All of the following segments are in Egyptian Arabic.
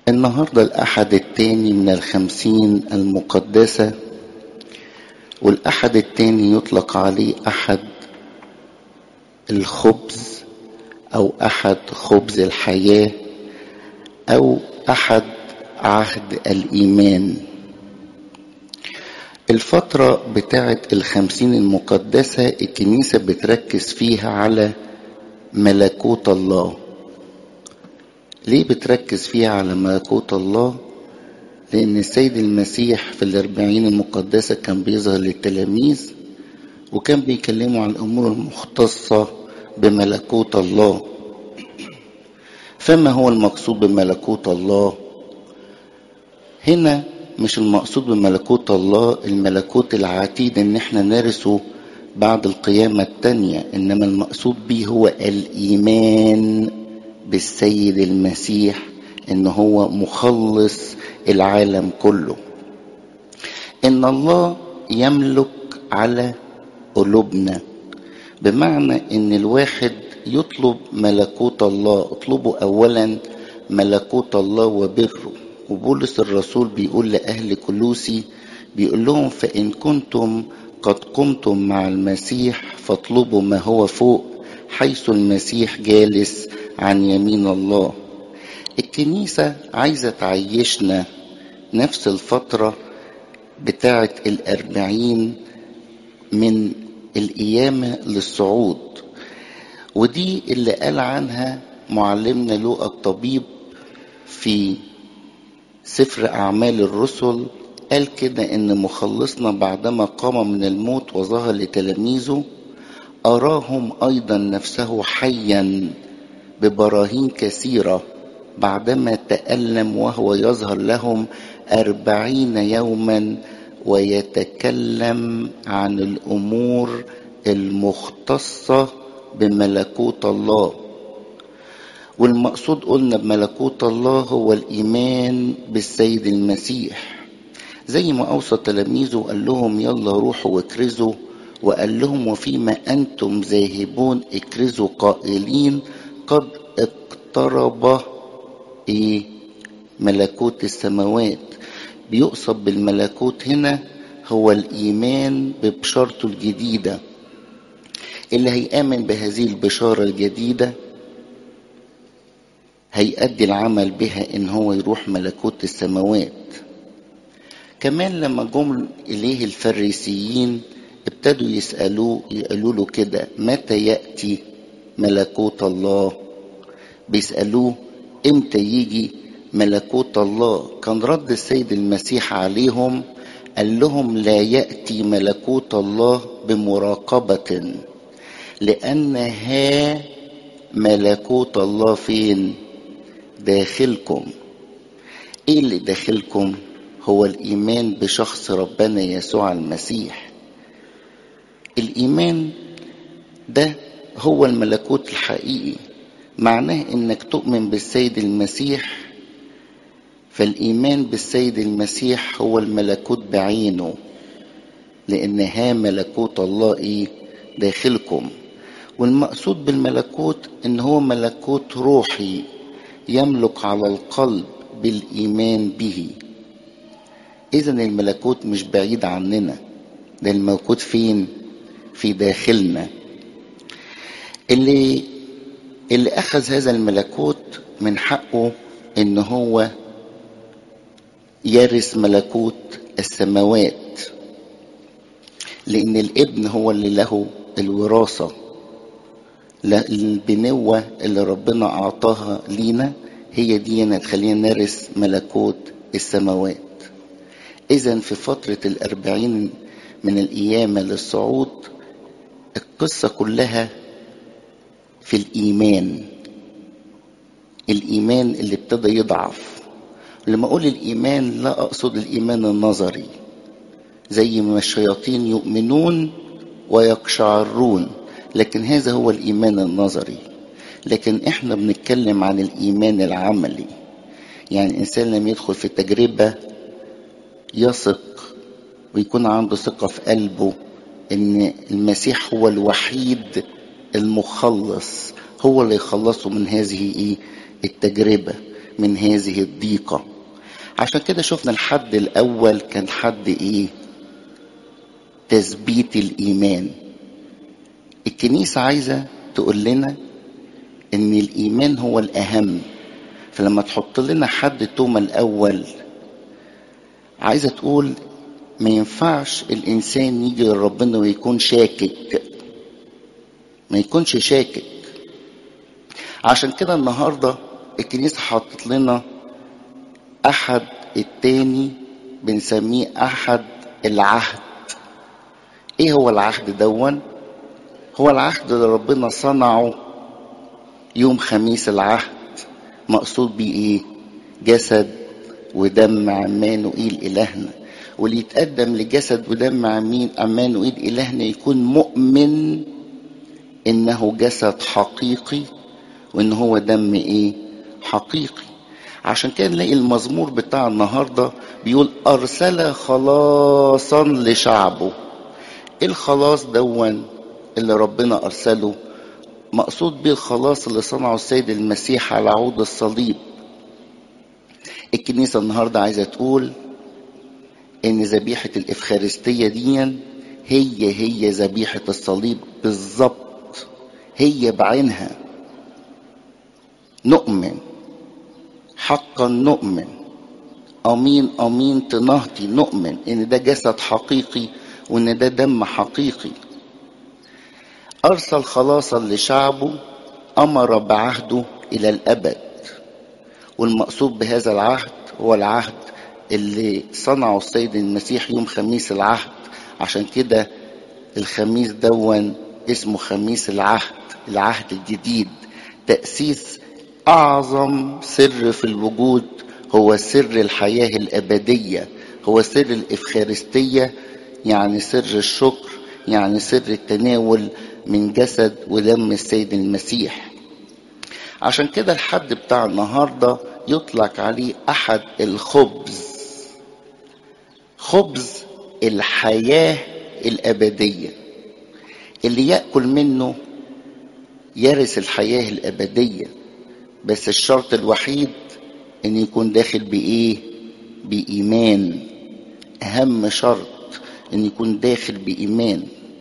النهاردة الأحد التاني من الخمسين المقدسة والأحد التاني يطلق عليه أحد الخبز أو أحد خبز الحياة أو أحد عهد الإيمان الفترة بتاعة الخمسين المقدسة الكنيسة بتركز فيها على ملكوت الله ليه بتركز فيها على ملكوت الله لأن السيد المسيح في الأربعين المقدسة كان بيظهر للتلاميذ وكان بيكلموا عن الأمور المختصة بملكوت الله فما هو المقصود بملكوت الله هنا مش المقصود بملكوت الله الملكوت العتيد ان احنا نرثه بعد القيامة التانية انما المقصود به هو الايمان بالسيد المسيح ان هو مخلص العالم كله ان الله يملك على قلوبنا بمعنى ان الواحد يطلب ملكوت الله اطلبوا اولا ملكوت الله وبره وبولس الرسول بيقول لأهل كلوسي بيقول لهم فإن كنتم قد قمتم مع المسيح فاطلبوا ما هو فوق حيث المسيح جالس عن يمين الله الكنيسة عايزة تعيشنا نفس الفترة بتاعة الأربعين من القيامة للصعود ودي اللي قال عنها معلمنا لوقا الطبيب في سفر أعمال الرسل قال كده إن مخلصنا بعدما قام من الموت وظهر لتلاميذه أراهم أيضا نفسه حيا ببراهين كثيرة بعدما تألم وهو يظهر لهم أربعين يوما ويتكلم عن الأمور المختصة بملكوت الله والمقصود قلنا بملكوت الله هو الإيمان بالسيد المسيح زي ما أوصى تلاميذه وقال لهم يلا روحوا واكرزوا وقال لهم وفيما أنتم ذاهبون اكرزوا قائلين قد اقترب إيه ملكوت السماوات بيقصد بالملكوت هنا هو الإيمان ببشارته الجديدة اللي هيآمن بهذه البشارة الجديدة هيأدي العمل بها إن هو يروح ملكوت السماوات كمان لما جم إليه الفريسيين ابتدوا يسألوه يقولوا له كده متى يأتي ملكوت الله بيسألوه امتى يجي ملكوت الله كان رد السيد المسيح عليهم قال لهم لا يأتي ملكوت الله بمراقبة لأنها ملكوت الله فين داخلكم ايه اللي داخلكم هو الايمان بشخص ربنا يسوع المسيح الايمان ده هو الملكوت الحقيقي معناه انك تؤمن بالسيد المسيح فالايمان بالسيد المسيح هو الملكوت بعينه لانها ملكوت الله ايه داخلكم والمقصود بالملكوت ان هو ملكوت روحي يملك على القلب بالايمان به اذا الملكوت مش بعيد عننا ده الملكوت فين في داخلنا اللي اللي اخذ هذا الملكوت من حقه ان هو يرث ملكوت السماوات لان الابن هو اللي له الوراثه البنوة اللي ربنا أعطاها لينا هي دي اللي تخلينا نرث ملكوت السماوات إذا في فترة الأربعين من القيامة للصعود القصة كلها في الإيمان الإيمان اللي ابتدى يضعف لما أقول الإيمان لا أقصد الإيمان النظري زي ما الشياطين يؤمنون ويقشعرون لكن هذا هو الايمان النظري لكن احنا بنتكلم عن الايمان العملي يعني الانسان لما يدخل في تجربه يثق ويكون عنده ثقه في قلبه ان المسيح هو الوحيد المخلص هو اللي يخلصه من هذه ايه التجربه من هذه الضيقة عشان كده شفنا الحد الأول كان حد إيه تثبيت الإيمان الكنيسة عايزة تقول لنا إن الإيمان هو الأهم فلما تحط لنا حد توما الأول عايزة تقول ما ينفعش الإنسان يجي لربنا ويكون شاكك ما يكونش شاكك عشان كده النهارده الكنيسة حطت لنا أحد التاني بنسميه أحد العهد إيه هو العهد دون؟ هو العهد اللي ربنا صنعه يوم خميس العهد مقصود بيه إيه؟ جسد ودم عمانوئيل إلهنا واللي يتقدم لجسد ودم عمين عمانوئيل إلهنا يكون مؤمن إنه جسد حقيقي وإن هو دم إيه؟ حقيقي عشان كده نلاقي المزمور بتاع النهارده بيقول ارسل خلاصا لشعبه ايه الخلاص دون اللي ربنا ارسله مقصود بيه الخلاص اللي صنعه السيد المسيح على عود الصليب الكنيسه النهارده عايزه تقول ان ذبيحه الافخارستيه دي هي هي ذبيحه الصليب بالظبط هي بعينها نؤمن حقا نؤمن امين امين تنهتي نؤمن ان ده جسد حقيقي وان ده دم حقيقي ارسل خلاصا لشعبه امر بعهده الى الابد والمقصود بهذا العهد هو العهد اللي صنعه السيد المسيح يوم خميس العهد عشان كده الخميس دون اسمه خميس العهد العهد الجديد تأسيس أعظم سر في الوجود هو سر الحياة الأبدية هو سر الإفخارستية يعني سر الشكر يعني سر التناول من جسد ودم السيد المسيح عشان كده الحد بتاع النهاردة يطلق عليه أحد الخبز خبز الحياة الأبدية اللي يأكل منه يرث الحياة الأبدية بس الشرط الوحيد ان يكون داخل بايه بايمان اهم شرط ان يكون داخل بايمان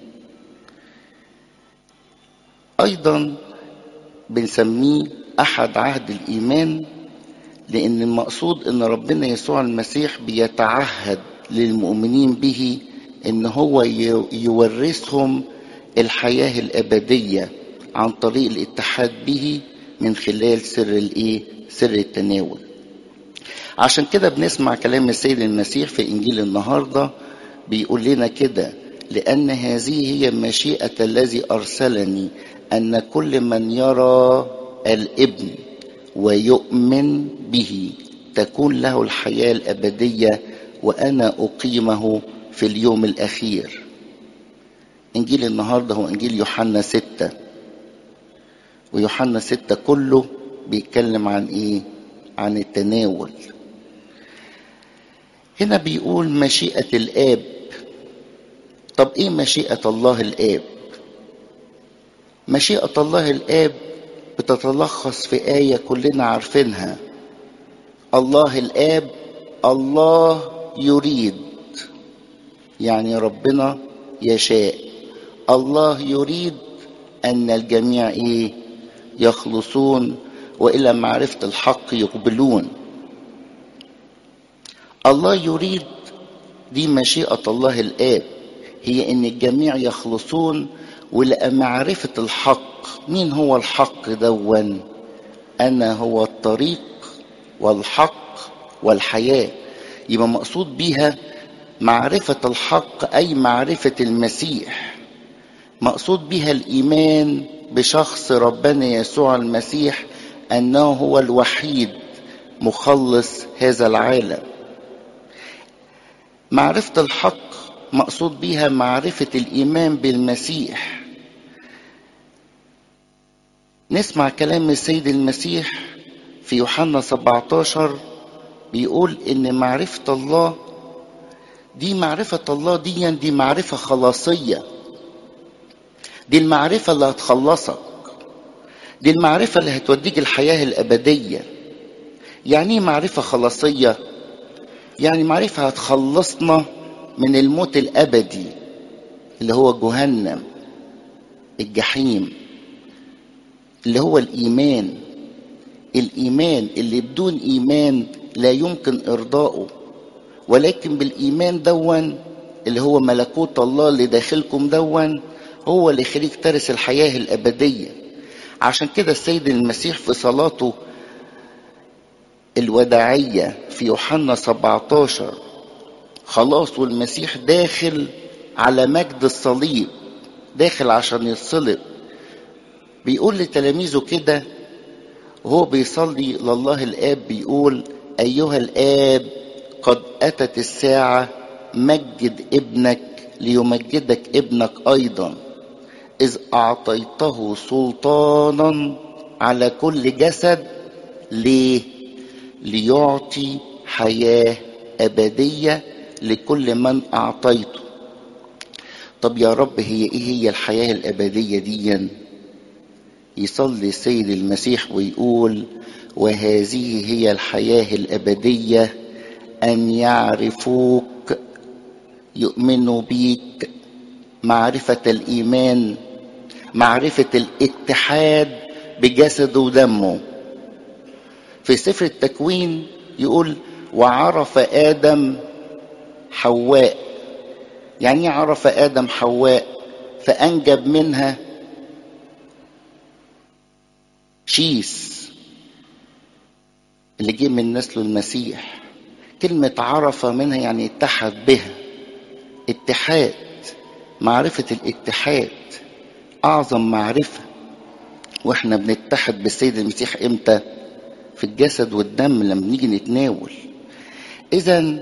ايضا بنسميه احد عهد الايمان لان المقصود ان ربنا يسوع المسيح بيتعهد للمؤمنين به ان هو يورثهم الحياه الابديه عن طريق الاتحاد به من خلال سر الايه سر التناول عشان كده بنسمع كلام السيد المسيح في انجيل النهارده بيقول لنا كده لان هذه هي مشيئه الذي ارسلني ان كل من يرى الابن ويؤمن به تكون له الحياه الابديه وانا اقيمه في اليوم الاخير انجيل النهارده هو انجيل يوحنا سته ويوحنا ستة كله بيتكلم عن ايه عن التناول هنا بيقول مشيئة الآب طب ايه مشيئة الله الآب مشيئة الله الآب بتتلخص في آية كلنا عارفينها الله الآب الله يريد يعني ربنا يشاء الله يريد أن الجميع إيه يخلصون والى معرفه الحق يقبلون الله يريد دي مشيئه الله الاب هي ان الجميع يخلصون ولقى معرفه الحق مين هو الحق دون انا هو الطريق والحق والحياه يبقى مقصود بيها معرفه الحق اي معرفه المسيح مقصود بها الايمان بشخص ربنا يسوع المسيح انه هو الوحيد مخلص هذا العالم معرفه الحق مقصود بها معرفه الايمان بالمسيح نسمع كلام السيد المسيح في يوحنا 17 بيقول ان معرفه الله دي معرفه الله دي دي معرفه خلاصيه دي المعرفة اللي هتخلصك دي المعرفة اللي هتوديك الحياة الأبدية يعني ايه معرفة خلاصية يعني معرفة هتخلصنا من الموت الأبدي اللي هو جهنم الجحيم اللي هو الإيمان الإيمان اللي بدون إيمان لا يمكن إرضائه ولكن بالإيمان دون اللي هو ملكوت الله اللي داخلكم دون هو اللي يخليك ترث الحياة الأبدية عشان كده السيد المسيح في صلاته الوداعية في يوحنا 17 خلاص والمسيح داخل على مجد الصليب داخل عشان يتصلب بيقول لتلاميذه كده وهو بيصلي لله الآب بيقول أيها الآب قد أتت الساعة مجد ابنك ليمجدك ابنك أيضا إذ أعطيته سلطانا على كل جسد ليه؟ ليعطي حياة أبدية لكل من أعطيته طب يا رب هي إيه هي الحياة الأبدية دي يصلي السيد المسيح ويقول وهذه هي الحياة الأبدية أن يعرفوك يؤمنوا بيك معرفة الإيمان معرفة الاتحاد بجسده ودمه في سفر التكوين يقول وعرف آدم حواء يعني عرف آدم حواء فأنجب منها شيس اللي جه من نسله المسيح كلمة عرف منها يعني اتحد بها اتحاد معرفة الاتحاد أعظم معرفة وإحنا بنتحد بالسيد المسيح إمتى؟ في الجسد والدم لما نيجي نتناول إذا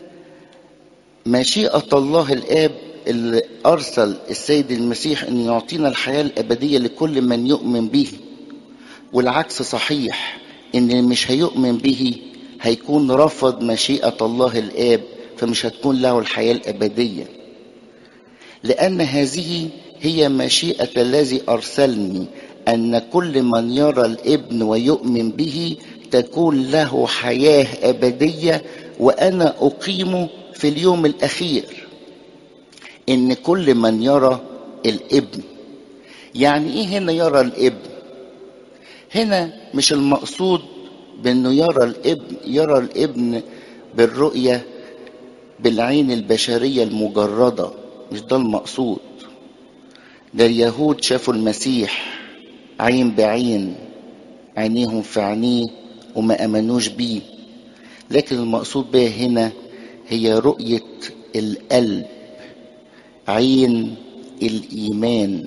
مشيئة الله الآب اللي أرسل السيد المسيح أن يعطينا الحياة الأبدية لكل من يؤمن به والعكس صحيح ان اللي مش هيؤمن به هيكون رفض مشيئة الله الآب فمش هتكون له الحياة الأبدية لأن هذه هي مشيئة الذي أرسلني أن كل من يرى الابن ويؤمن به تكون له حياة أبدية وأنا أقيمه في اليوم الأخير إن كل من يرى الابن يعني إيه هنا يرى الابن هنا مش المقصود بانه يرى الابن يرى الابن بالرؤيه بالعين البشريه المجرده مش ده المقصود ده اليهود شافوا المسيح عين بعين عينيهم في عينيه وما امنوش بيه لكن المقصود بها هنا هي رؤيه القلب عين الايمان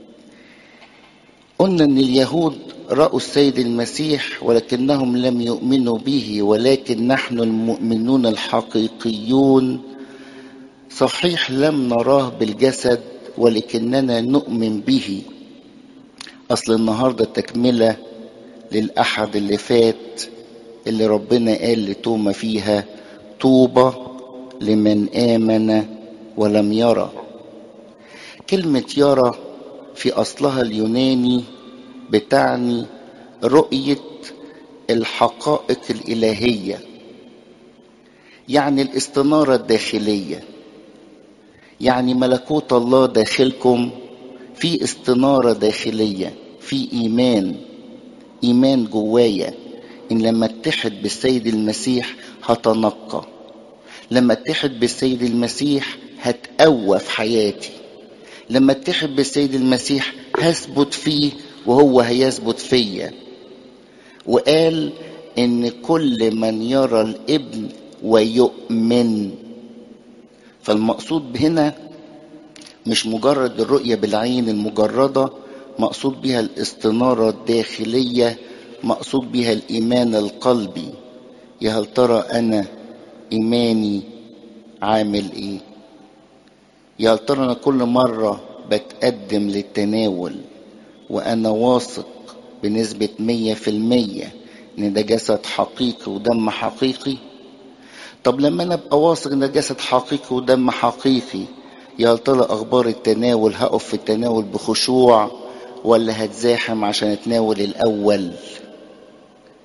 قلنا ان اليهود راوا السيد المسيح ولكنهم لم يؤمنوا به ولكن نحن المؤمنون الحقيقيون صحيح لم نراه بالجسد ولكننا نؤمن به اصل النهارده تكمله للاحد اللي فات اللي ربنا قال لتوما فيها طوبى لمن امن ولم يرى كلمه يرى في اصلها اليوناني بتعني رؤيه الحقائق الالهيه يعني الاستناره الداخليه يعني ملكوت الله داخلكم في استناره داخليه في ايمان ايمان جوايا ان لما اتحد بالسيد المسيح هتنقى لما اتحد بالسيد المسيح هتقوى في حياتي لما اتحد بالسيد المسيح هثبت فيه وهو هيثبت فيا وقال ان كل من يرى الابن ويؤمن فالمقصود هنا مش مجرد الرؤية بالعين المجردة مقصود بها الاستنارة الداخلية مقصود بها الإيمان القلبي يا هل ترى أنا إيماني عامل إيه يا هل ترى أنا كل مرة بتقدم للتناول وأنا واثق بنسبة مية في المية إن ده جسد حقيقي ودم حقيقي طب لما أنا أبقى واثق إن ده جسد حقيقي ودم حقيقي يا ترى أخبار التناول هقف في التناول بخشوع ولا هتزاحم عشان أتناول الأول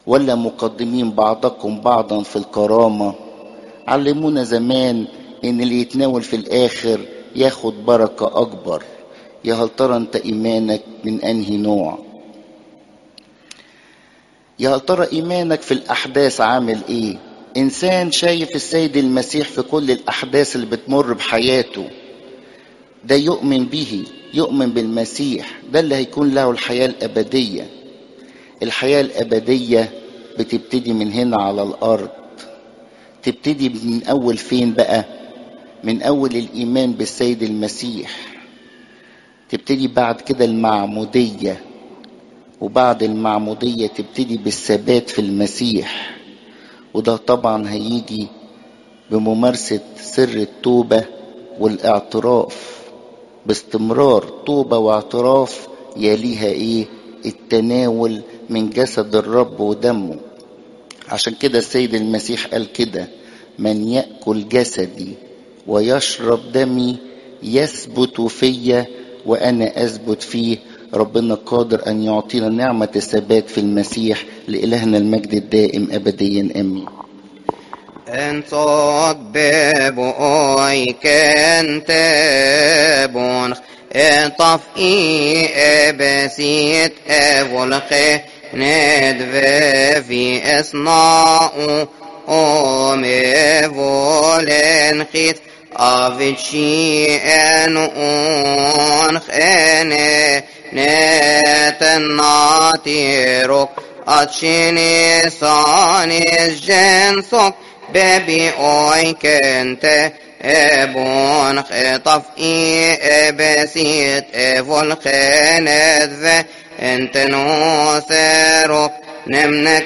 ولا مقدمين بعضكم بعضا في الكرامة علمونا زمان ان اللي يتناول في الاخر ياخد بركة اكبر يا هل ترى انت ايمانك من انهي نوع يا هل ترى ايمانك في الاحداث عامل ايه انسان شايف السيد المسيح في كل الاحداث اللي بتمر بحياته ده يؤمن به يؤمن بالمسيح ده اللي هيكون له الحياة الأبدية الحياة الأبدية بتبتدي من هنا على الأرض تبتدي من أول فين بقى من أول الإيمان بالسيد المسيح تبتدي بعد كده المعمودية وبعد المعمودية تبتدي بالثبات في المسيح وده طبعا هيجي بممارسة سر التوبة والاعتراف باستمرار توبة واعتراف يليها ايه التناول من جسد الرب ودمه عشان كده السيد المسيح قال كده من يأكل جسدي ويشرب دمي يثبت فيا وأنا أثبت فيه ربنا قادر أن يعطينا نعمة الثبات في المسيح لإلهنا المجد الدائم أبديا آمين En صبب أوي كنت بون طف إي أبسيت أولخ ندف في أصناء أم فولن خيت أفتشي أن أنخن نتناتيرك أتشيني صاني الجنسك ببي أوي كنت ابون خطف اي ابسيت افول خند انت نوثرك نمنك